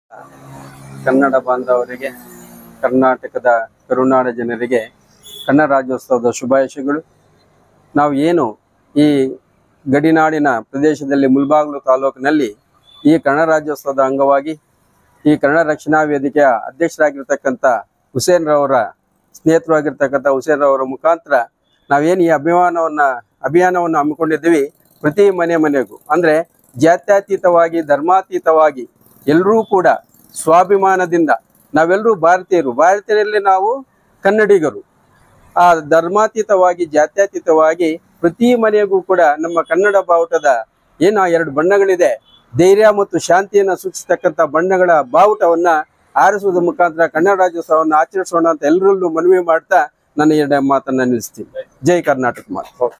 ಕನ್ನಡ ಬಾಂಧವರಿಗೆ ಕರ್ನಾಟಕದ ಕರುನಾಡ ಜನರಿಗೆ ಕನ್ನಡ ರಾಜ್ಯೋತ್ಸವದ ಶುಭಾಶಯಗಳು ನಾವು ಏನು ಈ ಗಡಿನಾಡಿನ ಪ್ರದೇಶದಲ್ಲಿ ಮುಲ್ಬಾಗ್ಲು ತಾಲೂಕಿನಲ್ಲಿ ಈ ಕನ್ನಡ ರಾಜ್ಯೋತ್ಸವದ ಅಂಗವಾಗಿ ಈ ಕನ್ನಡ ರಕ್ಷಣಾ ವೇದಿಕೆಯ ಅಧ್ಯಕ್ಷರಾಗಿರ್ತಕ್ಕಂಥ ಹುಸೇನ್ ರವರ ಸ್ನೇಹಿತರಾಗಿರ್ತಕ್ಕಂಥ ಹುಸೇನ್ ರವರ ಮುಖಾಂತರ ನಾವೇನು ಈ ಅಭಿಮಾನವನ್ನ ಅಭಿಯಾನವನ್ನು ಹಮ್ಮಿಕೊಂಡಿದ್ದೀವಿ ಪ್ರತಿ ಮನೆ ಮನೆಗೂ ಅಂದ್ರೆ ಜಾತ್ಯತೀತವಾಗಿ ಧರ್ಮಾತೀತವಾಗಿ ಎಲ್ಲರೂ ಕೂಡ ಸ್ವಾಭಿಮಾನದಿಂದ ನಾವೆಲ್ಲರೂ ಭಾರತೀಯರು ಭಾರತೀಯರಲ್ಲಿ ನಾವು ಕನ್ನಡಿಗರು ಆ ಧರ್ಮಾತೀತವಾಗಿ ಜಾತ್ಯತೀತವಾಗಿ ಪ್ರತಿ ಮನೆಗೂ ಕೂಡ ನಮ್ಮ ಕನ್ನಡ ಬಾವುಟದ ಏನು ಆ ಎರಡು ಬಣ್ಣಗಳಿದೆ ಧೈರ್ಯ ಮತ್ತು ಶಾಂತಿಯನ್ನು ಸೂಚಿಸ್ತಕ್ಕಂಥ ಬಣ್ಣಗಳ ಬಾವುಟವನ್ನ ಆರಿಸುವುದರ ಮುಖಾಂತರ ಕನ್ನಡ ರಾಜ್ಯೋತ್ಸವವನ್ನು ಆಚರಿಸೋಣ ಅಂತ ಎಲ್ಲರಲ್ಲೂ ಮನವಿ ಮಾಡ್ತಾ ನನ್ನ ಎರಡು ಮಾತನ್ನ ನಿಲ್ಲಿಸ್ತೀನಿ ಜೈ ಕರ್ನಾಟಕ ಮಾತು